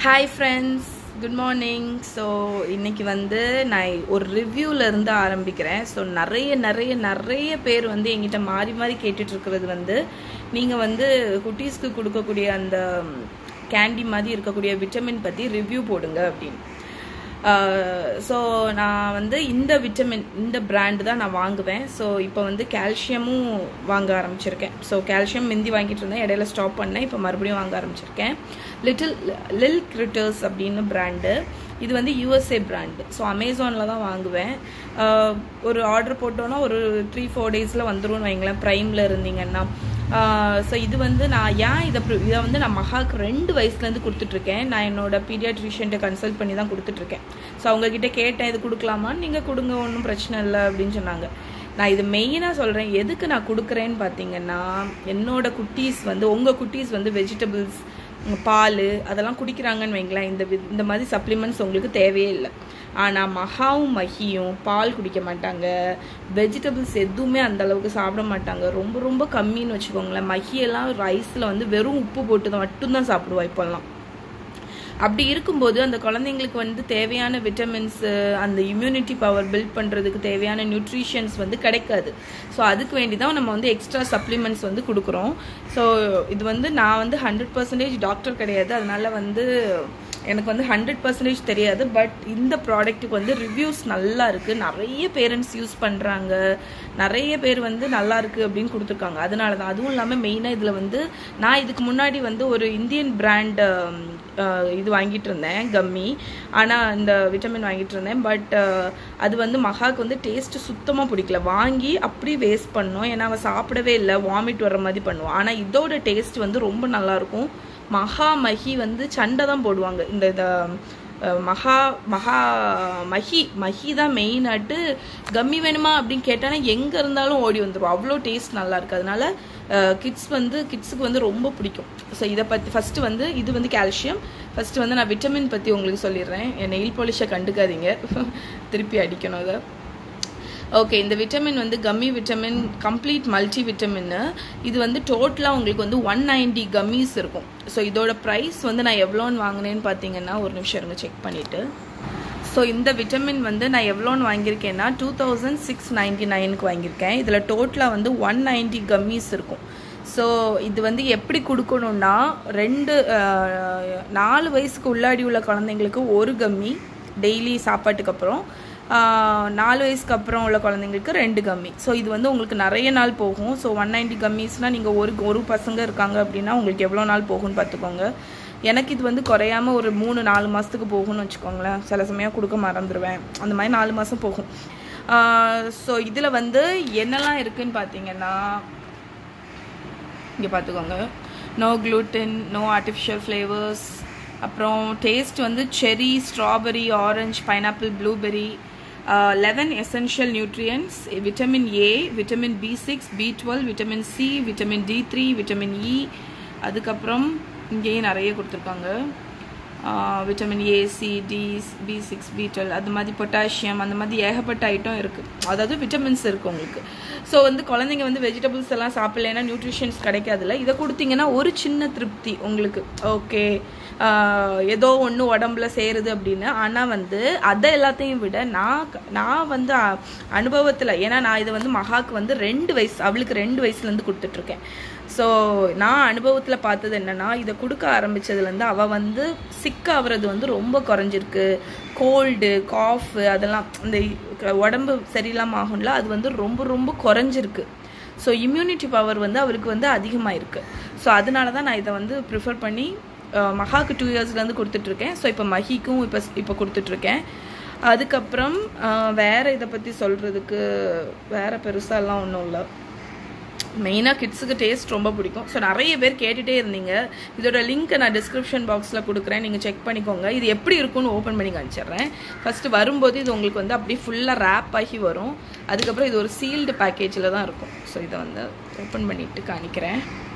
Hi friends good morning so இன்னைக்கு வந்து நான் ஒரு ரிவ்யூல இருந்து ஆரம்பிக்கிறேன் ஸோ நிறைய நிறைய நிறைய பேர் வந்து எங்கிட்ட மாறி மாறி கேட்டுட்டு இருக்கிறது வந்து நீங்கள் வந்து குட்டீஸ்க்கு கொடுக்கக்கூடிய அந்த கேண்டி மாதிரி இருக்கக்கூடிய விட்டமின் பற்றி ரிவ்யூ போடுங்க அப்படின்னு ஸோ நான் வந்து இந்த விட்டமின் இந்த பிராண்டு தான் நான் வாங்குவேன் ஸோ இப்போ வந்து கால்சியமும் வாங்க ஆரம்பிச்சிருக்கேன் ஸோ கால்சியம் மிந்தி வாங்கிட்டு இருந்தேன் இடையில ஸ்டாப் பண்ணேன் இப்போ மறுபடியும் வாங்க ஆரம்பிச்சிருக்கேன் லிட்டில் லில் கிரிட்டர்ஸ் அப்படின்னு பிராண்டு இது வந்து யூஎஸ்ஏ பிராண்டு ஸோ அமேசானில் தான் வாங்குவேன் ஆஹ் ஒரு ஆர்டர் போட்டோன்னா ஒரு த்ரீ ஃபோர் டேஸில் வந்துரும்னு வைங்களேன் ப்ரைமில் இருந்தீங்கன்னா ஸோ இது வந்து நான் ஏன் இதை ப்ரி- இதை வந்து நான் மகாக்கு ரெண்டு வயசுலேருந்து கொடுத்துட்ருக்கேன் நான் என்னோட பீடியாட்ரிஷியன்ட்ட கன்சல்ட் பண்ணி தான் கொடுத்துட்ருக்கேன் ஸோ அவங்கக்கிட்ட கேட்டேன் இது கொடுக்கலாமான்னு நீங்கள் கொடுங்க ஒன்றும் பிரச்சனை இல்லை அப்படின்னு சொன்னாங்க நான் இது மெயினாக சொல்கிறேன் எதுக்கு நான் கொடுக்குறேன்னு பார்த்தீங்கன்னா என்னோட குட்டீஸ் வந்து உங்கள் குட்டீஸ் வந்து வெஜிடபிள்ஸ் பால் அதெல்லாம் குடிக்கிறாங்கன்னு வைங்களேன் இந்த வி- இந்த மாதிரி சப்ளிமெண்ட்ஸ் உங்களுக்கு தேவையே இல்லை ஆனால் மகாவும் மகியும் பால் குடிக்க மாட்டாங்க வெஜிடபிள்ஸ் எதுவுமே அந்த அளவுக்கு சாப்பிட மாட்டாங்க ரொம்ப ரொம்ப கம்மின்னு வச்சுக்கோங்களேன் மகியெல்லாம் ரைஸில் வந்து வெறும் உப்பு போட்டு தான் மட்டும்தான் சாப்பிடுவா இப்போல்லாம் அப்படி இருக்கும்போது அந்த குழந்தைங்களுக்கு வந்து தேவையான விட்டமின்ஸ் அந்த இம்யூனிட்டி பவர் பில்ட் பண்ணுறதுக்கு தேவையான நியூட்ரிஷன்ஸ் வந்து கிடைக்காது ஸோ அதுக்கு வேண்டி தான் நம்ம வந்து எக்ஸ்ட்ரா சப்ளிமெண்ட்ஸ் வந்து கொடுக்குறோம் ஸோ இது வந்து நான் வந்து ஹண்ட்ரட் பர்சன்டேஜ் டாக்டர் கிடையாது அதனால வந்து எனக்கு வந்து ஹண்ட்ரட் பர்சன்டேஜ் தெரியாது பட் இந்த ப்ராடக்ட்டுக்கு வந்து ரிவ்யூஸ் நல்லா இருக்குது நிறைய பேரண்ட்ஸ் யூஸ் பண்ணுறாங்க நிறைய பேர் வந்து நல்லா இருக்குது அப்படின்னு கொடுத்துருக்காங்க அதனால தான் அதுவும் இல்லாமல் மெயினாக இதில் வந்து நான் இதுக்கு முன்னாடி வந்து ஒரு இந்தியன் பிராண்ட் இது வாங்கிட்டு இருந்தேன் கம்மி ஆனால் இந்த விட்டமின் வாங்கிட்டு இருந்தேன் பட் அது வந்து மகாக்கு வந்து டேஸ்ட் சுத்தமாக பிடிக்கல வாங்கி அப்படி வேஸ்ட் பண்ணோம் ஏன்னா அவன் சாப்பிடவே இல்லை வாமிட் வர்ற மாதிரி பண்ணுவான் ஆனால் இதோட டேஸ்ட் வந்து ரொம்ப நல்லா இருக்கும் மகா மகி வந்து சண்டை தான் போடுவாங்க இந்த இத அஹ், மகா மகா மஹி மஹி தான் மெயின் ஆட்டு கம்மி வேணுமா அப்படின்னு கேட்டானா எங்கே இருந்தாலும் ஓடி வந்துடும் அவ்வளோ டேஸ்ட் நல்லா இருக்கு அதனால கிட்ஸ் வந்து கிட்ஸுக்கு வந்து ரொம்ப பிடிக்கும் ஸோ இதை பற்றி ஃபஸ்ட்டு வந்து இது வந்து கால்சியம் ஃபஸ்ட்டு வந்து நான் விட்டமின் பற்றி உங்களுக்கு சொல்லிடுறேன் என் நெயில் பாலிஷை கண்டுக்காதீங்க திருப்பி அடிக்கணும் அதை ஓகே இந்த விட்டமின் வந்து கம்மி விட்டமின் கம்ப்ளீட் மல்டி விட்டமின் இது வந்து டோட்டலாக உங்களுக்கு வந்து ஒன் நைன்டி கம்மிஸ் இருக்கும் ஸோ இதோட ப்ரைஸ் வந்து நான் எவ்வளோன்னு வாங்கினேன்னு பார்த்தீங்கன்னா ஒரு நிமிஷம் இருங்க செக் பண்ணிவிட்டு ஸோ இந்த விட்டமின் வந்து நான் எவ்வளோன்னு வாங்கியிருக்கேன்னா டூ தௌசண்ட் சிக்ஸ் நைன்டி நைனுக்கு வாங்கியிருக்கேன் இதில் டோட்டலாக வந்து ஒன் நைன்டி கம்மிஸ் இருக்கும் ஸோ இது வந்து எப்படி கொடுக்கணும்னா ரெண்டு அஹ், நாலு வயசுக்கு உள்ளாடி உள்ள குழந்தைங்களுக்கு ஒரு கம்மி டெய்லி சாப்பாட்டுக்கு அப்புறம் ஆஹ், நாலு வயசுக்கு அப்புறம் உள்ள குழந்தைங்களுக்கு ரெண்டு கம்மி ஸோ இது வந்து உங்களுக்கு நிறைய நாள் போகும் ஸோ ஒன் நைன்டி கம்மிஸ்னால் நீங்கள் ஒரு ஒரு பசங்க இருக்காங்க அப்படின்னா உங்களுக்கு எவ்வளோ நாள் போகும்னு பார்த்துக்கோங்க எனக்கு இது வந்து குறையாம ஒரு மூணு நாலு மாதத்துக்கு போகும்னு வச்சுக்கோங்களேன் சில சமயம் கொடுக்க மறந்துடுவேன் அந்த மாதிரி நாலு மாதம் போகும் ஸோ இதில் வந்து என்னெல்லாம் இருக்குன்னு பார்த்தீங்கன்னா இங்கே பார்த்துக்கோங்க no gluten no artificial flavours அப்புறம் டேஸ்ட் வந்து cherry strawberry orange pineapple blueberry eleven essential nutrients vitamin A vitamin B six B twelve vitamin C vitamin D three vitamin E அதுக்கப்புறம் இங்கேயும் நிறைய கொடுத்துருக்காங்க vitamin A C D B six B twelve அது மாதிரி potassium அந்த மாதிரி ஏகப்பட்ட item இருக்குது அதாவது விட்டமின்ஸ் இருக்குது உங்களுக்கு ஸோ வந்து குழந்தைங்க வந்து வெஜிடபிள்ஸ் எல்லாம் சாப்பிடலைன்னா நியூட்ரிஷன்ஸ் கிடைக்காதுல்ல இதை கொடுத்தீங்கன்னா ஒரு சின்ன திருப்தி உங்களுக்கு ஓகே ஏதோ ஒன்று உடம்புல சேருது அப்படின்னு ஆனால் வந்து அதை எல்லாத்தையும் விட நான் க- நான் வந்து அனுபவத்தில் ஏன்னா நான் இதை வந்து மகாக்கு வந்து ரெண்டு வயசு அவளுக்கு ரெண்டு வயசுலேருந்து கொடுத்துட்ருக்கேன் ஸோ நான் அனுபவத்தில் பார்த்தது என்னன்னா இதை கொடுக்க ஆரம்பிச்சதுலேருந்து அவள் வந்து சிக் ஆகுறது வந்து ரொம்ப குறைஞ்சிருக்கு கோல்டு காஃப் அதெல்லாம் இந்த க- உடம்பு சரியில்லாம ஆகும்ல அது வந்து ரொம்ப ரொம்ப குறைஞ்சிருக்கு ஸோ இம்யூனிட்டி பவர் வந்து அவருக்கு வந்து அதிகமாக இருக்குது ஸோ அதனால தான் நான் இதை வந்து ப்ரிஃபர் பண்ணி அஹ், மகாக்கு டூ இயர்ஸ்லேருந்து கொடுத்துட்ருக்கேன் ஸோ இப்போ மஹிக்கும் இப்போ இப்போ கொடுத்துட்ருக்கேன் அதுக்கப்புறம் அஹ், வேற இதை பற்றி சொல்கிறதுக்கு வேற பெருசாலாம் ஒன்றும் இல்லை மெயினாக கிட்ஸுக்கு டேஸ்ட் ரொம்ப பிடிக்கும் ஸோ நிறைய பேர் கேட்டுகிட்டே இருந்தீங்க இதோட லிங்க்கை நான் டிஸ்கிரிப்ஷன் பாக்ஸில் கொடுக்குறேன் நீங்கள் செக் பண்ணிக்கோங்க இது எப்படி இருக்கும்னு ஓப்பன் பண்ணி காமிச்சிடுறேன் ஃபஸ்ட்டு வரும்போது இது உங்களுக்கு வந்து அப்படியே ஃபுல்லாக ரேப் ஆகி வரும் அதுக்கப்புறம் இது ஒரு சீல்டு பேக்கேஜில் தான் இருக்கும் ஸோ இதை வந்து ஓப்பன் பண்ணிட்டு காணிக்கிறேன்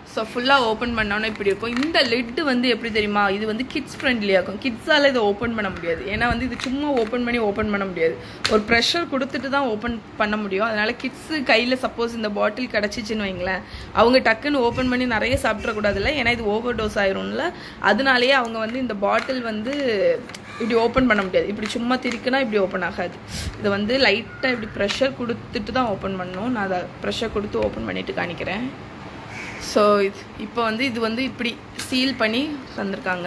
ஸோ ஃபுல்லாக ஓப்பன் பண்ணோன்னா இப்படி இருக்கும் இந்த லிட்டு வந்து எப்படி தெரியுமா இது வந்து கிட்ஸ் ஃப்ரெண்ட்லியாக இருக்கும் கிட்ஸால் இதை ஓப்பன் பண்ண முடியாது ஏன்னா வந்து இது சும்மா ஓப்பன் பண்ணி ஓப்பன் பண்ண முடியாது ஒரு ப்ரெஷர் கொடுத்துட்டு தான் ஓப்பன் பண்ண முடியும் அதனால கிட்ஸு கையில் சப்போஸ் இந்த பாட்டில் கிடச்சிச்சின்னு வைங்களேன் அவங்க டக்குன்னு ஓப்பன் பண்ணி நிறைய சாப்பிட்றக்கூடாதுல்ல ஏன்னா இது ஓவர் டோஸ் ஆயிரும்ல அதனாலேயே அவங்க வந்து இந்த பாட்டில் வந்து இப்படி ஓப்பன் பண்ண முடியாது இப்படி சும்மா திரிக்குனா இப்படி ஓப்பன் ஆகாது இதை வந்து லைட்டாக இப்படி ப்ரெஷர் கொடுத்துட்டு தான் ஓப்பன் பண்ணணும் நான் அதை ப்ரெஷர் கொடுத்து ஓப்பன் பண்ணிட்டு காணிக்கிறேன் ஸோ இது இப்போ வந்து இது வந்து இப்படி சீல் பண்ணி தந்திருக்காங்க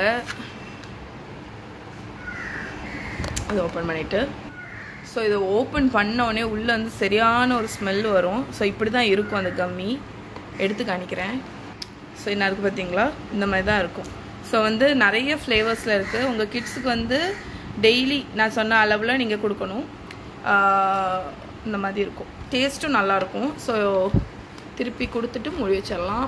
அதை ஓப்பன் பண்ணிவிட்டு ஸோ இதை ஓப்பன் பண்ணோடனே உள்ளே வந்து சரியான ஒரு ஸ்மெல் வரும் ஸோ இப்படி தான் இருக்கும் அந்த கம்மி எடுத்து காணிக்கிறேன் ஸோ என்ன இருக்குது பார்த்தீங்களா இந்த மாதிரி தான் இருக்கும் ஸோ வந்து நிறைய ஃப்ளேவர்ஸில் இருக்குது உங்கள் கிட்ஸுக்கு வந்து டெய்லி நான் சொன்ன அளவில் நீங்கள் கொடுக்கணும் ஆஹ் இந்த மாதிரி இருக்கும் டேஸ்ட்டும் நல்லாயிருக்கும் ஸோ திருப்பி கொடுத்துட்டு மூடி வச்சிடலாம்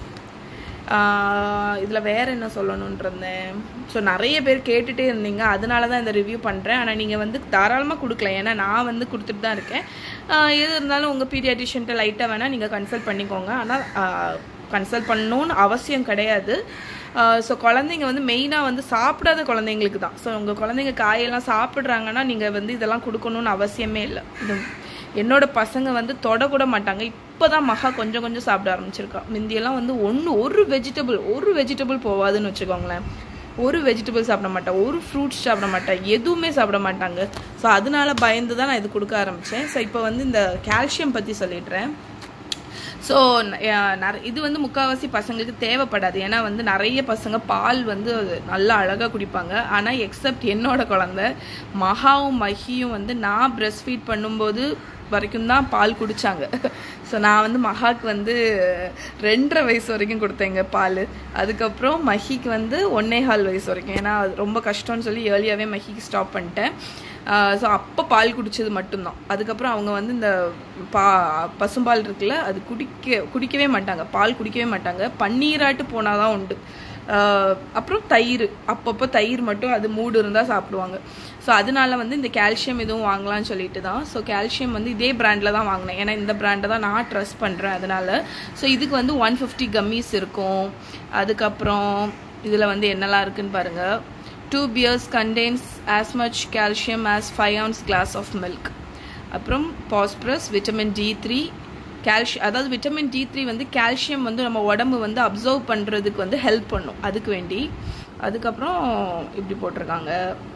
இதில் வேறு என்ன சொல்லணும்னு இருந்தேன் ஸோ நிறைய பேர் கேட்டுகிட்டே இருந்தீங்க அதனால தான் இந்த ரிவ்யூ பண்ணுறேன் ஆனால் நீங்கள் வந்து தாராளமாக கொடுக்கலாம் ஏன்னா நான் வந்து கொடுத்துட்டு தான் இருக்கேன் ஆஹ் எது இருந்தாலும் உங்கள் பீடியாட்ரிஷியன்ட்ட லைட்டாக வேணால் நீங்கள் கன்சல்ட் பண்ணிக்கோங்க ஆனால் கன்சல்ட் பண்ணணும்னு அவசியம் கிடையாது ஸோ குழந்தைங்க வந்து மெயினாக வந்து சாப்பிடாத குழந்தைங்களுக்கு தான் ஸோ உங்கள் குழந்தைங்க காயெல்லாம் சாப்பிட்றாங்கன்னா நீங்கள் வந்து இதெல்லாம் கொடுக்கணும்னு அவசியமே இல்லை இது என்னோட பசங்க வந்து தொடக்கூட மாட்டாங்க இப்போ தான் மகா கொஞ்சம் கொஞ்சம் சாப்பிட ஆரம்பிச்சிருக்கா முந்தியெல்லாம் வந்து ஒன்று ஒரு வெஜிடபிள் ஒரு வெஜிடபிள் போவாதுன்னு வச்சுக்கோங்களேன் ஒரு வெஜிடபிள் சாப்பிட மாட்டா ஒரு ஃப்ரூட்ஸ் சாப்பிட மாட்டா எதுவுமே சாப்பிட மாட்டாங்க ஸோ அதனால பயந்து தான் நான் இது கொடுக்க ஆரம்பித்தேன் ஸோ இப்போ வந்து இந்த கால்சியம் பற்றி சொல்லிடுறேன் ஸோ இது வந்து முக்கால்வாசி பசங்களுக்கு தேவைப்படாது ஏன்னா வந்து நிறைய பசங்க பால் வந்து நல்லா அழகாக குடிப்பாங்க ஆனால் எக்ஸப்ட் என்னோட குழந்தை மகாவும் மஹியும் வந்து நான் பிரஸ்ட் ஃபீட் பண்ணும்போது வரைக்கும் தான் பால் குடித்தாங்க ஸோ நான் வந்து மகாக்கு வந்து ரெண்டரை வயசு வரைக்கும் கொடுத்தேங்க பால் அதுக்கப்புறம் மஹிக்கு வந்து ஒன்னே கால் வயசு வரைக்கும் ஏன்னா அது ரொம்ப கஷ்டம்னு சொல்லி ஏர்லியாகவே மஹிக்கு ஸ்டாப் பண்ணிட்டேன் ஸோ அப்போ பால் குடித்தது மட்டும்தான் அதுக்கப்புறம் அவங்க வந்து இந்த பா பசும்பால் இருக்குல்ல அது குடிக்க குடிக்கவே மாட்டாங்க பால் குடிக்கவே மாட்டாங்க பன்னீராட்டு போனால் தான் உண்டு அப்புறம் தயிர் அப்பப்போ தயிர் மட்டும் அது மூடு இருந்தால் சாப்பிடுவாங்க ஸோ அதனால வந்து இந்த கால்சியம் எதுவும் வாங்கலாம்னு சொல்லிட்டு தான் ஸோ கால்சியம் வந்து இதே பிராண்டில் தான் வாங்கினேன் ஏன்னா இந்த பிராண்டை தான் நான் ட்ரஸ்ட் பண்ணுறேன் அதனால ஸோ இதுக்கு வந்து ஒன் ஃபிஃப்டி கம்மிஸ் இருக்கும் அதுக்கப்புறம் இதில் வந்து என்னெல்லாம் இருக்குன்னு பாருங்கள் two pieces contains as much calcium as five ounce glass of milk அப்புறம் பாஸ்பரஸ் விட்டமின் டி த்ரீ கால்சி அதாவது விட்டமின் டி த்ரீ வந்து கால்சியம் வந்து நம்ம உடம்பு வந்து அப்சர்வ் பண்ணுறதுக்கு வந்து ஹெல்ப் பண்ணும் அதுக்கு வேண்டி அதுக்கப்புறம் இப்படி போட்டிருக்காங்க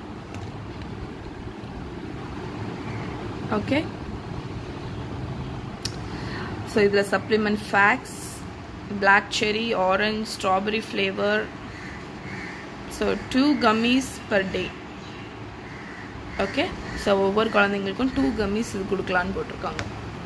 ஓகே ஸோ இதில் supplement facts black cherry orange strawberry flavour so two gummies per day okay so ஒவ்வொரு குழந்தைங்களுக்கும் டூ கம்மிஸ் இது கொடுக்கலான்னு போட்டிருக்காங்க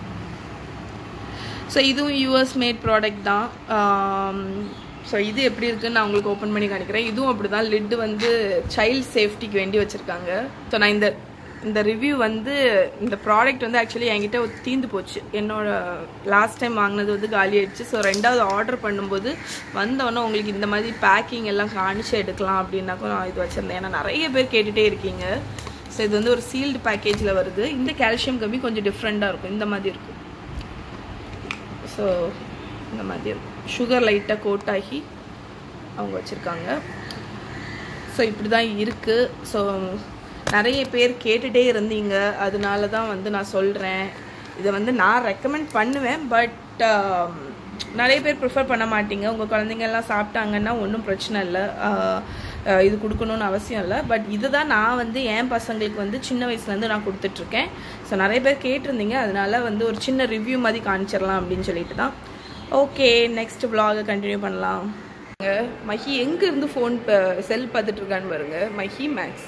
ஸோ இதுவும் யூஎஸ் மேட் ப்ராடக்ட் தான் ஸோ இது எப்படி இருக்குன்னு நான் உங்களுக்கு ஓப்பன் பண்ணி காணிக்கிறேன் இதுவும் அப்படி தான் லிட்டு வந்து சைல்ட் சேஃப்டிக்கு வேண்டி வச்சுருக்காங்க ஸோ நான் இந்த இந்த ரிவ்யூ வந்து இந்த ப்ராடக்ட் வந்து ஆக்சுவலி என்கிட்ட தீந்து போச்சு என்னோட லாஸ்ட் டைம் வாங்கினது வந்து காலி ஆயிடுச்சு ஸோ ரெண்டாவது ஆர்டர் பண்ணும்போது வந்தவொடனே உங்களுக்கு இந்த மாதிரி பேக்கிங் எல்லாம் காணிச்சு எடுக்கலாம் அப்படின்னாக்கும் நான் இது வச்சுருந்தேன் ஏன்னா நிறைய பேர் கேட்டுகிட்டே இருக்கீங்க ஸோ இது வந்து ஒரு சீல்டு பேக்கேஜில் வருது இந்த கால்சியம் கம்மி கொஞ்சம் டிஃப்ரெண்ட்டாக இருக்கும் இந்த மாதிரி இருக்கும் ஸோ இந்த மாதிரி இருக்கும் சுகர் லைட்டாக கோட் ஆகி அவங்க வச்சுருக்காங்க ஸோ இப்படி தான் இருக்குது ஸோ நிறைய பேர் கேட்டுகிட்டே இருந்தீங்க அதனால தான் வந்து நான் சொல்கிறேன் இதை வந்து நான் ரெக்கமெண்ட் பண்ணுவேன் பட் நிறைய பேர் ப்ரிஃபர் பண்ண மாட்டீங்க உங்கள் குழந்தைங்க எல்லாம் சாப்பிட்டாங்கன்னா ஒன்றும் பிரச்சனை இல்லை இது கொடுக்கணும்னு அவசியம் இல்லை பட் இதுதான் நான் வந்து என் பசங்களுக்கு வந்து சின்ன வயசுலேருந்து நான் கொடுத்துட்ருக்கேன் ஸோ நிறைய பேர் கேட்டிருந்தீங்க அதனால வந்து ஒரு சின்ன ரிவ்யூ மாதிரி காமிச்சிடலாம் அப்படின்னு சொல்லிட்டு தான் ஓகே நெக்ஸ்ட் vlog கண்டினியூ பண்ணலாம் மஹி எங்கே இருந்து ஃபோன் செல் பார்த்துட்டு இருக்கான்னு பாருங்க மஹி மேக்ஸ்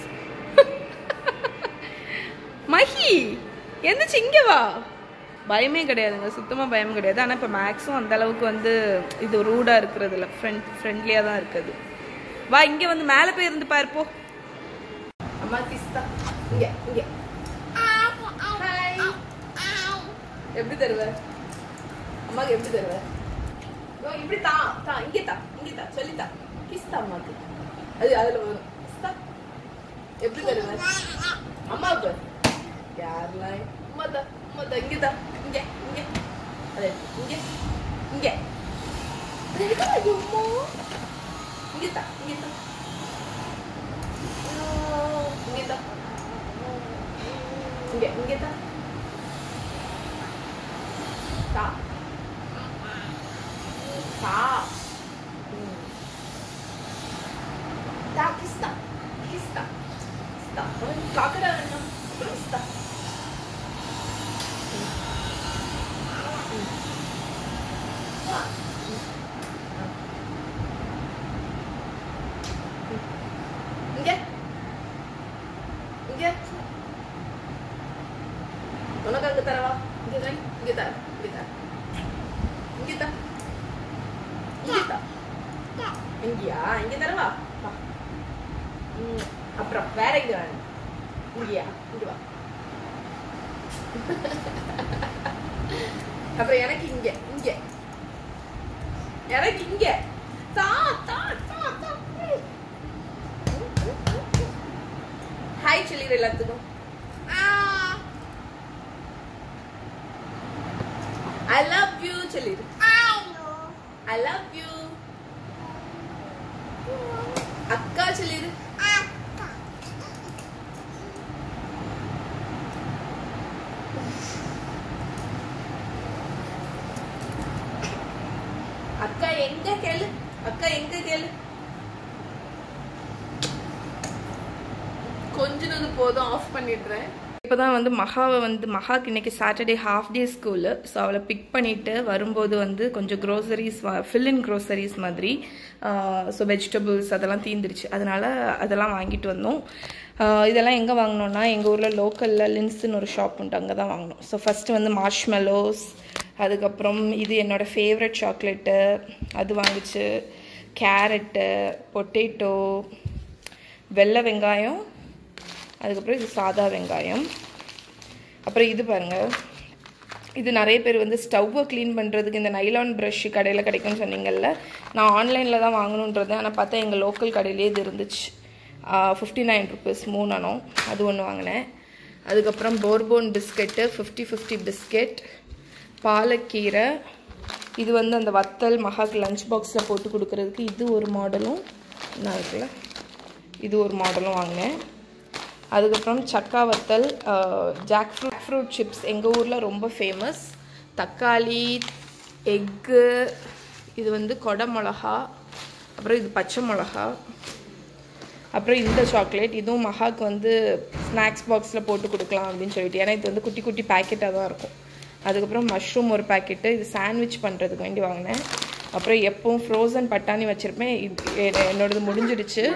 மஹி எந்திரிச்சு இங்கே வா பயமே கிடையாதுங்க சுத்தமாக பயம் கிடையாது ஆனால் இப்போ மேக்ஸும் அந்த அளவுக்கு வந்து இது ரூடாக இருக்கிறது இல்லை ஃப்ரெண்ட் ஃப்ரெண்ட்லியாக தான் இருக்குது வா இங்கே வந்து மேலே போய் இருந்து பாரு போ அம்மா கிஸ்தா இங்கே இங்கே ஹாய் எப்படி தருவ அம்மாக்கு எப்படி தருவ ஓ, இப்படி தா தா இங்கே தா இங்கே தா சொல்லி தா கிஸ்தா அம்மாக்கு அது அதில் வரும் கிஸ்தா எப்படி தருவ அம்மாவுக்கு யாரெல்லாம் அம்மா தா அம்மா தா இங்கே தா இங்கே இங்கே அதே இங்கே இங்கே இங்கதான் ஐயோம்மா. இங்கதான், இங்கதான். இங்கதான். இங்க, இங்கதான். தா. தா. ம். தா, kiss தா. Kiss தா. Kiss தா. அவன் crocodile வேணும். Kiss தா. ம். ம். வா. இங்க இங்க உனக்கு அங்க தரவா இங்க தர இங்க தர இங்க தர இங்க தர இங்க தர இங்கயா இங்க தரவா வா ம், அப்புறம் வேற எங்க வேணும் இங்கயா இங்க வா அப்புறம் எனக்கு இங்க இங்க எனக்கு இங்க தா தா தா தா ம். ஹாய் சொல்லிடு எல்லாத்துக்கும் ஐ லவ் யூ சொல்லிடு ஐ லவ் யூ அக்கா சொல்லிடு அக்கா எங்க கேளு அக்கா எங்க கேளு கொஞ்சினது போதும் ஆஃப் பண்ணிடுறேன் இப்போதான் வந்து மகாவை வந்து மகாக்கு இன்னைக்கு Saturday half day school so அவளை பிக் பண்ணிட்டு வரும்போது வந்து கொஞ்சம் க்ரோசரிஸ் ஃபில் இன் க்ரோசரிஸ் மாதிரி ஸோ வெஜிடபிள்ஸ் அதெல்லாம் தீந்துருச்சு அதனால அதெல்லாம் வாங்கிட்டு வந்தோம் ஆஹ் இதெல்லாம் எங்கே வாங்கினோம்னா எங்கள் ஊரில் லோக்கலில் லின்ஸ்னு ஒரு ஷாப் உண்டு அங்கே தான் வாங்கினோம் ஸோ ஃபஸ்ட்டு வந்து மார்ஷ்மெலோஸ் அதுக்கப்புறம் இது என்னோட ஃபேவரட் சாக்லேட்டு அது வாங்குச்சு கேரட்டு பொட்டேட்டோ வெள்ளை வெங்காயம் அதுக்கப்புறம் இது சாதா வெங்காயம் அப்புறம் இது பாருங்க இது நிறைய பேர் வந்து ஸ்டவ்வை க்ளீன் பண்ணுறதுக்கு இந்த நைலான் ப்ரஷ் கடையில் கிடைக்கும்னு சொன்னீங்கல்ல நான் ஆன்லைனில் தான் வாங்கணுன்றது ஆனால் பார்த்தா எங்கள் லோக்கல் கடையிலே இது இருந்துச்சு ஃபிஃப்டி நைன் ருபீஸ் மூணு அணம் அது ஒன்று வாங்கினேன் அதுக்கப்புறம் Bourbon biscuit fifty fifty biscuit பாலக்கீரை இது வந்து அந்த வத்தல் மகாக்கு லஞ்ச் பாக்ஸில் போட்டு கொடுக்கறதுக்கு இது ஒரு மாடலும் என்ன இருக்குல்ல இது ஒரு மாடலும் வாங்கினேன் அதுக்கப்புறம் சக்கா வத்தல் ஜாக் ஃப்ரூட் ஃப்ரூட் சிப்ஸ் எங்கள் ஊரில் ரொம்ப ஃபேமஸ் தக்காளி எக்கு இது வந்து கொடை மிளகா அப்புறம் இது பச்சை மிளகா அப்புறம் இந்த சாக்லேட் இதுவும் மகாக்கு வந்து ஸ்நாக்ஸ் பாக்ஸில் போட்டு கொடுக்கலாம் அப்படின்னு சொல்லிட்டு ஏன்னா இது வந்து குட்டி குட்டி பேக்கெட்டாக தான் இருக்கும் அதுக்கப்புறம் மஷ்ரூம் ஒரு பேக்கெட்டு இது சாண்ட்விச் பண்ணுறதுக்கு வேண்டி வாங்கினேன் அப்புறம் எப்பவும் ஃப்ரோசன் பட்டாணி வச்சுருப்பேன் இது என்னோடது முடிஞ்சிடுச்சு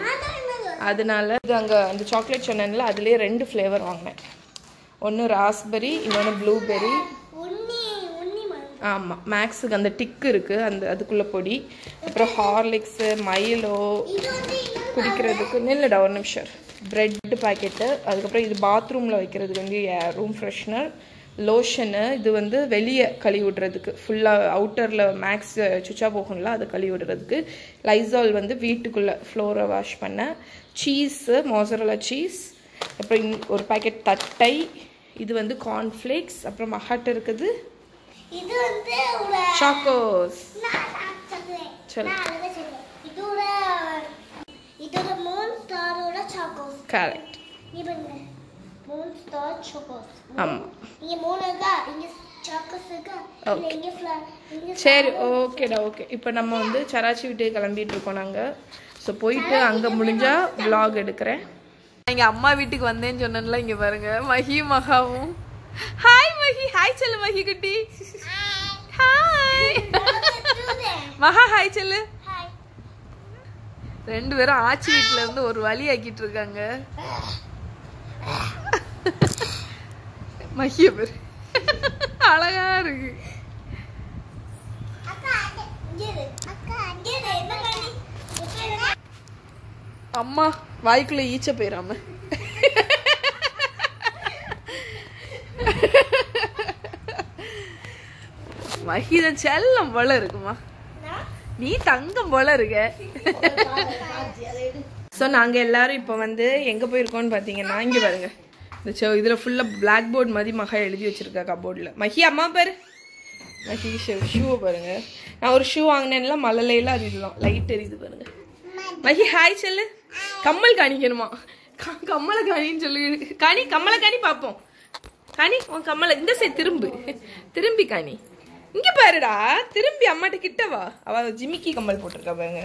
அதனால இது அங்கே அந்த சாக்லேட் சொன்னேன்ல அதுலேயே ரெண்டு ஃப்ளேவர் வாங்கினேன் ஒன்று ராஸ்பெரி இன்னொன்று ப்ளூபெரி உன்னி உன்னி மண் ஆமாம் மேக்ஸுக்கு அந்த டிக்கு இருக்குது அந்த அதுக்குள்ளே பொடி அப்புறம் ஹார்லிக்ஸு மைலோ இது வந்து இன்னும் குடிக்கிறதுக்கு நில்லுடா ஒரு நிமிஷம் பிரெட் பாக்கெட்டு அதுக்கப்புறம் இது பாத்ரூமில் வைக்கிறதுக்கு வந்து ரூம் ஃப்ரெஷ்னர் லோஷனு இது வந்து வெளியே கழுவி விடுறதுக்கு ஃபுல்லாக அவுட்டரில் மேக்ஸ் சுச்சா போகும்ல அதை கழுவி விடுறதுக்கு லைசால் வந்து வீட்டுக்குள்ளே ஃப்ளோரை வாஷ் பண்ண சீஸு மோசரலா சீஸ் அப்புறம் இன்- ஒரு பாக்கெட் தட்டை இது வந்து கார்ன்ஃப்ளேக்ஸ் அப்புறம் மஹாட்ட இருக்குது இது வந்து ஒரு சாக்கோஸ் நான் நான் சொல்றேன். சொல்லு. நான் அழகா சொல்றேன். இதோட இதோட மூன் ஸ்டாரோட சாக்கோஸ் கரெக்ட் நீ பாருங்க மூன் ஸ்டார் சாக்கோஸ் ஆமா. இங்க மூணு இருக்கா இங்க சாக்கோஸ் இருக்கா இல்ல Okay. இங்க ஃபிளவர் இங்க சரி ஓகேடா ஓகே இப்போ நம்ம வந்து சராச்சி வீட்டுக்கு கிளம்பிட்டு இருக்கோம் நாங்கள் ஸோ போயிட்டு அங்கே முடிஞ்சா vlog எடுக்கிறேன் இங்கே அம்மா வீட்டுக்கு வந்தேன்னு சொன்னேன்ல இங்கே பாருங்க மஹி மகாவும் ஹாய் மஹி ஹாய் சொல்லு மஹி குட்டி ஹாய் மகா ஹாய் சொல்லு ஹாய் ரெண்டு பேரும் ஆச்சி வீட்டில் இருந்து ஒரு வழி ஆக்கிட்டு இருக்காங்க மஹிய பேர் அழகா இருக்கு அக்கா அங்க இங்க இரு அக்கா அங்க இரு என்ன பண்ணி உட்காரு. அம்மா வாய்க்குள்ள ஈச்ச போயிடாம மகிதன் செல்லம் போல இருக்குமா நான் நீ தங்கம் போல இருக்க ஸோ நாங்கள் எல்லாரும் இப்போ வந்து எங்கே போயிருக்கோம்னு பார்த்தீங்கன்னா இங்கே பாருங்க இந்த செவ் இதில் ஃபுல்லாக பிளாக் போர்ட் மாதிரி மகா எழுதி வச்சிருக்கா கபோர்டில் மஹி அம்மா பேர் மகி ஷூவை பாருங்க நான் ஒரு ஷூ வாங்கினேன்ல மலையில அது இதுதான் லைட் எரியுது பாருங்க மகி ஹாய் சொல்லு கம்மல் காணிக்கணுமா க- கம்மலை காணின்னு சொல்லி காணி கம்மலை காணி பார்ப்போம் காணி உன் கம்மலை இந்த சைடு திரும்பு திரும்பி காணி இங்க பாருடா திரும்பி அம்மாட்ட கிட்ட வா அவ ஜிமிக்கி கம்மல் போட்டிருக்கா பாருங்க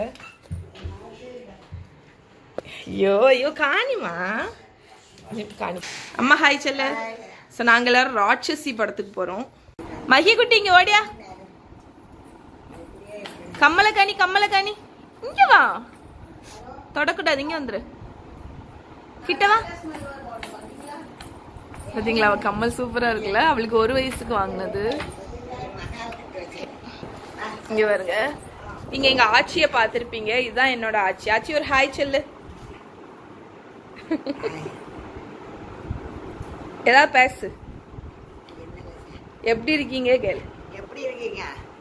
ஐயோ ஐயோ காணிமா இப்ப காணி அம்மா ஹாய் செல்ல ஸோ நாங்கள் எல்லாரும் ராட்சசி படத்துக்கு போகிறோம் மகி குட்டி இங்கே ஓடியா கம்மலை காணி கம்மலை காணி இங்க வா தொடக்கூடாது இங்க வந்துரு கிட்ட வா பாத்தீங்களா அவ கம்மல் சூப்பரா இருக்குல்ல அவளுக்கு ஒரு வயசுக்கு வாங்கினது இங்க பாருங்க இங்க எங்க ஆச்சிய பாத்திருப்பீங்க இதுதான் என்னோட ஆச்சி ஆச்சி ஒரு ஹாய் சொல்லு ஏதாவது பேசு எப்படி இருக்கீங்க கேளு எப்படி இருக்கீங்க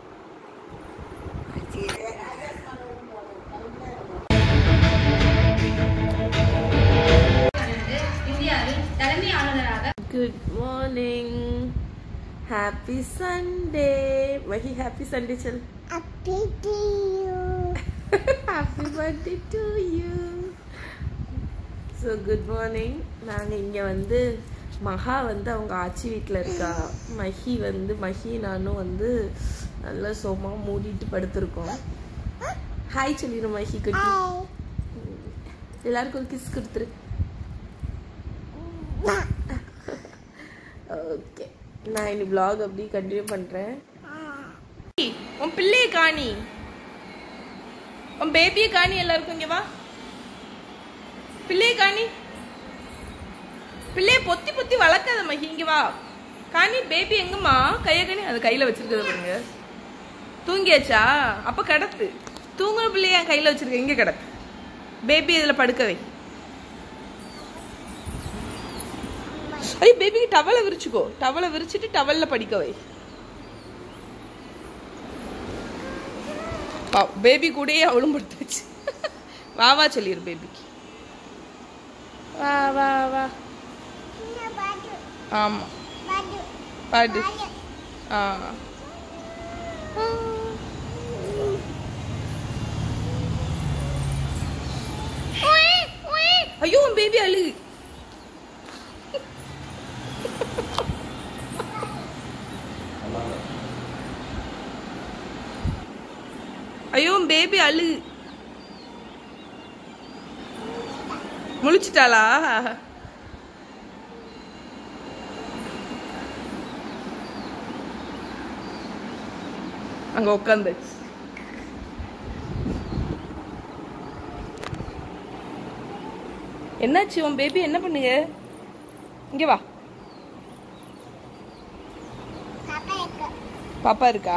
இந்தியாவின் தலைமை ஆளுநராக குட் மார்னிங் ஹாப்பி சண்டே வஹி ஹாப்பி சண்டே செல் Happy to you. Happy birthday to you so good morning நாங்கள் இங்கே வந்து மகா வந்து அவங்க ஆச்சி வீட்டில் இருக்கா மஹி வந்து மஹி நானும் வந்து நல்லா சோமா மூடிட்டு படுத்திருக்கோம் ஹாய் சொல்லிடு மஹி குட்டி Hi. எல்லாருக்கும் ஒரு கிஸ் கொடுத்துரு ஓகே நான் இனி vlog அப்படியே கண்டினியூ பண்ணுறேன் உன் பிள்ளைய காணி உன் பேபியை காணி எல்லாருக்கும் இங்க வா பிள்ளைய காணி பிள்ளைய பொத்தி பொத்தி வளர்க்காத மகி இங்க வா காணி பேபி எங்கம்மா கைய காணி அது கையில வச்சிருக்கிறது பாருங்க தூங்கியாச்சா அப்ப கடத்து தூங்குற பிள்ளைய என் கையில வச்சிருக்க இங்க கடத்து பேபி இதுல படுக்க வை ஐய் பேபிக்கு டவலை விரிச்சுக்கோ டவலை விரிச்சிட்டு டவல்ல படிக்க வை பேபி கூடயே அவளும் படுத்து வச்சு வா வா சொல்லிடு பேபிக்கு வா வா வா Ini baju. ஆமா Baju. பாடு Baju. ஆ ஐயோ உன் பேபி அழுகு ஐயோ உன் பேபி அழுகு முழிச்சிட்டாளா அங்க உட்காந்துச்சு என்னாச்சு உன் பேபி என்ன பண்ணுங்க இங்க வா Papa ikut. பாப்பா இருக்கா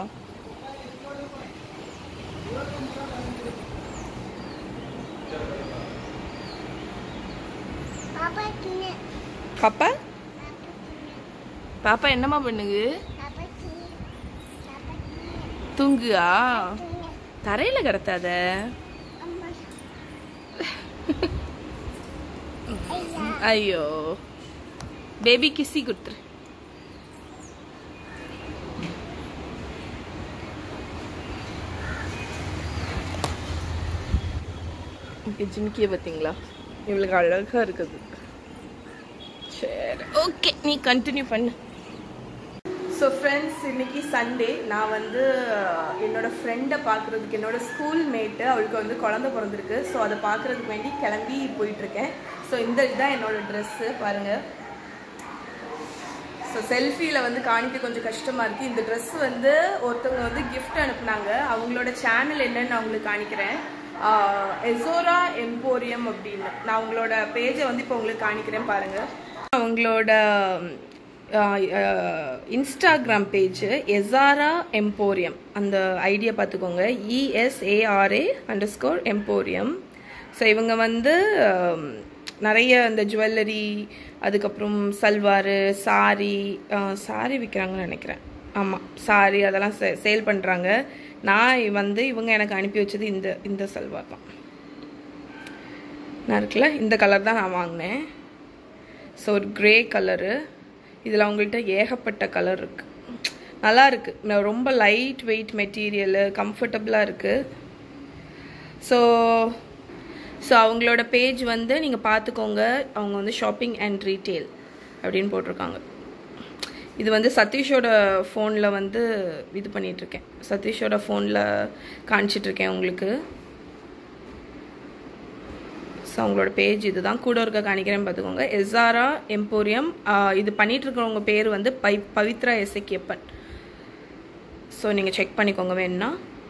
Papa kini. பாப்பா பாப்பா என்னம்மா பண்ணுது Papa kini. Papa kini. தூங்குயா Kini. தரையில கிடத்தாத Amma. Ayah. ஐயோ பேபி கிஸ்ஸி கொடுத்துரு இங்கே ஜிமிக்கிய பார்த்தீங்களா இவளுக்கு அழகா இருக்குது சரி ஓகே நீ கண்டினியூ பண்ணு ஸோ ஃப்ரெண்ட்ஸ் இன்னைக்கு சண்டே நான் வந்து அஹ், என்னோட ஃப்ரெண்டை பார்க்குறதுக்கு என்னோட ஸ்கூல் மேட்டு அவளுக்கு வந்து குழந்தை பிறந்திருக்கு ஸோ அதை பார்க்குறதுக்கு வேண்டி கிளம்பி போயிட்டுருக்கேன் ஸோ இந்த இதுதான் என்னோட ட்ரெஸ்ஸு பாருங்கள் ஸோ செல்ஃபியில் வந்து காணிக்க கொஞ்சம் கஷ்டமாக இருக்குது இந்த Dress வந்து ஒருத்தவங்க வந்து gift அனுப்புனாங்க அவங்களோட சேனல் என்னன்னு நான் உங்களுக்கு காணிக்கிறேன் எசோரா எம்போரியம் அப்படின்னு நான் உங்களோட பேஜை வந்து இப்போ உங்களுக்கு காணிக்கிறேன் பாருங்கள் அவங்களோட இன்ஸ்டாகிராம் பேஜ் எசாரா எம்போரியம் அந்த ஐடியா பார்த்துக்கோங்க E S A R A underscore Emporium so இவங்க வந்து ஆம், நிறைய இந்த ஜுவல்லரி அதுக்கப்புறம் சல்வாரு சாரி சாரி விற்கிறாங்கன்னு நினைக்கிறேன் ஆமாம் சாரி அதெல்லாம் சேல் பண்ணுறாங்க நான் வந்து இவங்க எனக்கு அனுப்பி வச்சது இந்த இந்த சல்வார் தான் நான் இருக்குல்ல இந்த கலர் தான் நான் வாங்கினேன் ஸோ ஒரு க்ரே கலரு இதில் அவங்கள்ட்ட ஏகப்பட்ட கலர் இருக்குது நல்லா இருக்கு ந- ரொம்ப லைட் வெயிட் மெட்டீரியலு கம்ஃபர்டபுளாக இருக்கு ஸோ ஸோ அவங்களோட பேஜ் வந்து நீங்கள் பார்த்துக்கோங்க அவங்க வந்து ஷாப்பிங் அண்ட் ரீட்டெயில் அப்படின்னு போட்டிருக்காங்க இது வந்து சதீஷோட ஃபோனில் வந்து இது பண்ணிகிட்ருக்கேன் சதீஷோட ஃபோனில் காமிச்சிட்ருக்கேன் உங்களுக்கு ஸோ அவங்களோட பேஜ் இதுதான் கூட இருக்க காணிக்கிறேன் பார்த்துக்கோங்க எஸ்ஆரா எம்போரியம் இது பண்ணிட்டு இருக்கிறவங்க பேர் வந்து பை பவித்ரா எசக்கியப்பன் ஸோ நீங்கள் செக் பண்ணிக்கோங்க வேணும்னா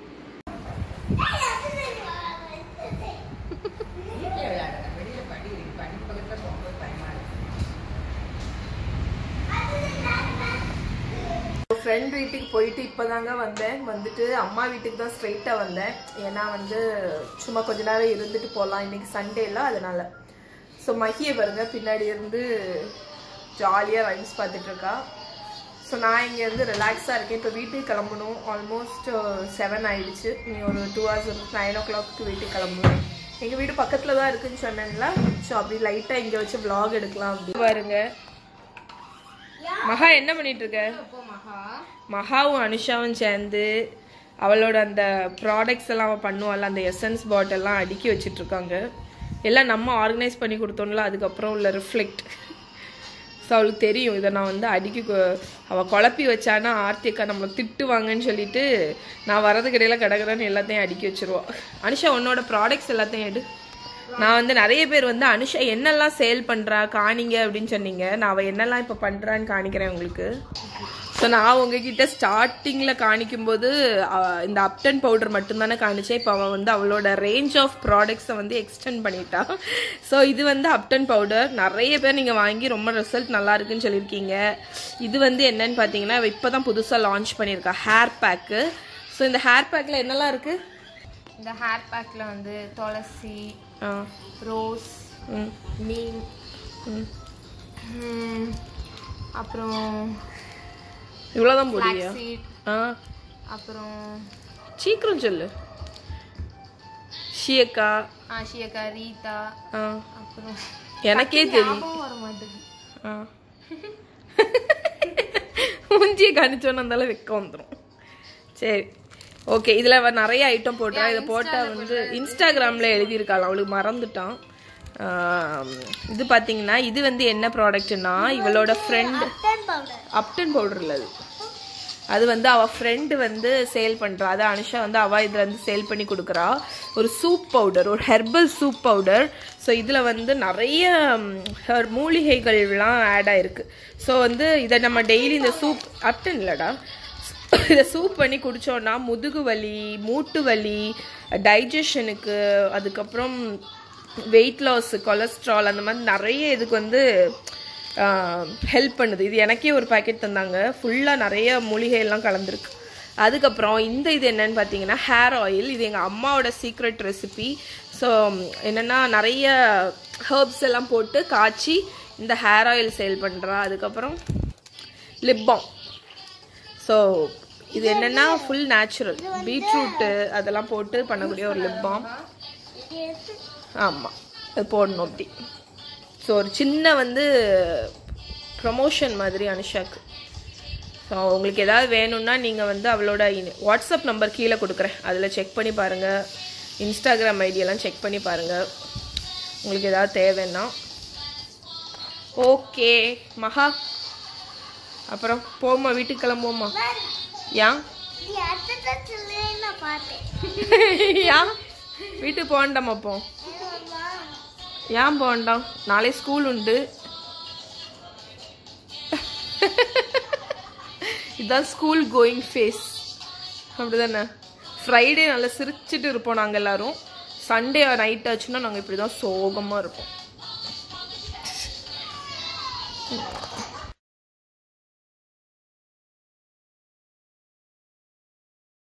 ஃப்ரெண்ட் வீட்டுக்கு போயிட்டு இப்போதாங்க வந்தேன் வந்துட்டு அம்மா வீட்டுக்கு தான் ஸ்ட்ரைட்டாக வந்தேன் ஏன்னா வந்து சும்மா கொஞ்ச நேரம் இருந்துட்டு போகலாம் இன்னைக்கு சண்டேல அதனால ஸோ மகியை பாருங்க பின்னாடி இருந்து ஜாலியாக ரைம்ஸ் பார்த்துட்டு இருக்கா ஸோ நான் இங்கே இருந்து ரிலாக்ஸாக இருக்கேன் இப்போ வீட்டுக்கு கிளம்பணும் ஆல்மோஸ்ட் செவன் ஆயிடுச்சு நீ ஒரு two hours nine o'clock வீட்டுக்கு கிளம்புவேன் எங்கள் வீடு பக்கத்தில் தான் இருக்குன்னு சொன்னேன்ல ஸோ அப்படி லைட்டாக இங்கே வச்சு vlog எடுக்கலாம் அப்படி பாருங்க மகா என்ன பண்ணிட்டு இருக்க மகாவும் அனுஷாவும் சேர்ந்து அவளோட அந்த ப்ராடக்ட்ஸ் எல்லாம் அவள் பண்ணுவாள் அந்த எசன்ஸ் பாட்டில்லாம் அடுக்கி வச்சிட்டு இருக்காங்க எல்லாம் நம்ம ஆர்கனைஸ் பண்ணி கொடுத்தோம்ல அதுக்கப்புறம் உள்ள ரிஃப்ளெக்ட் ஸோ அவளுக்கு தெரியும் இதை நான் வந்து அடிக்கி கொ- அவ குழப்பி வச்சானா ஆர்த்திகா நம்மளை திட்டுவாங்கன்னு சொல்லிட்டு நான் வரதுக்கு இடையில கடகடன்னு எல்லாத்தையும் அடுக்கி வச்சிருவா அனுஷா உன்னோட ப்ராடக்ட்ஸ் எல்லாத்தையும் எடு நான் வந்து நிறைய பேர் வந்து அனுஷா என்னெல்லாம் சேல் பண்றா காணிங்க அப்படின்னு சொன்னீங்க நான் அவ என்னெல்லாம் இப்போ பண்றான்னு காணிக்கிறேன் உங்களுக்கு ஸோ நான் உங்ககிட்ட ஸ்டார்டிங்கில் காணிக்கும்போது அஹ், இந்த அப்டன் பவுடர் மட்டும்தானே காணிச்சேன் இப்போ அவள் வந்து அவளோட ரேஞ்ச் ஆஃப் ப்ராடக்ட்ஸை வந்து எக்ஸ்டெண்ட் பண்ணிட்டா ஸோ இது வந்து அப்டன் பவுடர் நிறைய பேர் நீங்கள் வாங்கி ரொம்ப ரிசல்ட் நல்லா இருக்குன்னு சொல்லியிருக்கீங்க இது வந்து என்னன்னு பார்த்தீங்கன்னா இப்போ தான் புதுசாக லான்ச் பண்ணியிருக்கா ஹேர் பேக்கு ஸோ இந்த ஹேர் பேக்கில் என்னெல்லாம் இருக்குது இந்த ஹேர் பேக்ல வந்து துளசி ஆ ரோஸ் ம் நீம் ம் ம், அப்புறம் இவ்வளோதான் போடுவியா சீட் ஆ அப்புறம் சீக்கிரம் சொல்லு ஷியக்கா ஆஷியக்கா ரீதா ஆ அப்புறம் எனக்கே தெரியும் ஞாபகம் வர மாட்டேங்குது ஆ மூஞ்சியை கணிச்சோன்னு இருந்தாலும் வெக்க வந்துடும் சரி ஓகே இதில் அவ நிறைய ஐட்டம் போட்டா இதை போட்டால் வந்து இன்ஸ்டாகிராமில் எழுதியிருக்காள் அவளுக்கு மறந்துட்டான் ஆம், இது பார்த்தீங்கன்னா இது வந்து என்ன ப்ராடக்ட்னா இவளோட ஃப்ரெண்ட் டென் பவுடர் அப்டன் பவுடர் இல்லை அது அது வந்து அவ ஃப்ரெண்டு வந்து சேல் பண்றா அது அனுஷா வந்து அவ இதுல வந்து சேல் பண்ணி கொடுக்குறா ஒரு சூப் பவுடர் ஒரு ஹெர்பல் சூப் பவுடர் ஸோ இதுல வந்து நிறைய ம், ஹெர் மூலிகைகள்லாம் ஆட் ஆயிருக்கு ஸோ வந்து இதை நம்ம டெய்லி இந்த சூப் அப்டன் இல்லடா இதை சூப் பண்ணி குடிச்சோம்னா முதுகு வலி மூட்டு வலி டைஜஷனுக்கு அதுக்கப்புறம் வெயிட் லாஸ் கொலஸ்ட்ரால் அந்த மாதிரி நிறைய இதுக்கு வந்து ஹெல்ப் பண்ணுது இது எனக்கே ஒரு பாக்கெட் தந்தாங்க ஃபுல்லாக நிறைய மூலிகை எல்லாம் கலந்துருக்கு அதுக்கப்புறம் இந்த இது என்னன்னு பார்த்தீங்கன்னா ஹேர் ஆயில் இது எங்கள் அம்மாவோட சீக்ரெட் ரெசிபி ஸோ என்னென்னா நிறைய ஹர்ப்ஸ் எல்லாம் போட்டு காய்ச்சி இந்த ஹேர் ஆயில் சேல் பண்ணுறா அதுக்கப்புறம் லிப்பாம் ஸோ இது என்னென்னா ஃபுல் நேச்சுரல் பீட்ரூட்டு அதெல்லாம் போட்டு பண்ணக்கூடிய ஒரு லிப்பாம் இது எடுத்து ஆமாம் அது போடணும் அப்படி ஸோ ஒரு சின்ன வந்து ப்ரமோஷன் மாதிரி அனுஷாக்கு ஸோ உங்களுக்கு ஏதாவது வேணும்னா நீங்கள் வந்து அவளோட இன்- வாட்ஸ்அப் நம்பர் கீழே கொடுக்குறேன் அதில் செக் பண்ணி பாருங்கள் இன்ஸ்டாகிராம் ஐடியெல்லாம் செக் பண்ணி பாருங்கள் உங்களுக்கு ஏதாவது தேவைன்னா ஓகே மகா அப்புறம் போமா வீட்டுக்கு கிளம்புவோமா ஏன் நீ அடுத்த சொல்லுன்னு நான் பார்த்தேன் ஏன் வீட்டுக்கு போகண்டாமா அப்போ ஏம்மா? ஏன் போகண்டாம் நாளை ஸ்கூல் உண்டு இதுதான் ஸ்கூல் கோயிங் ஃபேஸ் அப்படிதானே ஃப்ரைடே நல்லா சிரிச்சிட்டு இருப்போம் நாங்கள் எல்லாரும் சண்டே நைட் ஆச்சுன்னா நாங்கள் இப்படி தான் சோகமாக இருப்போம்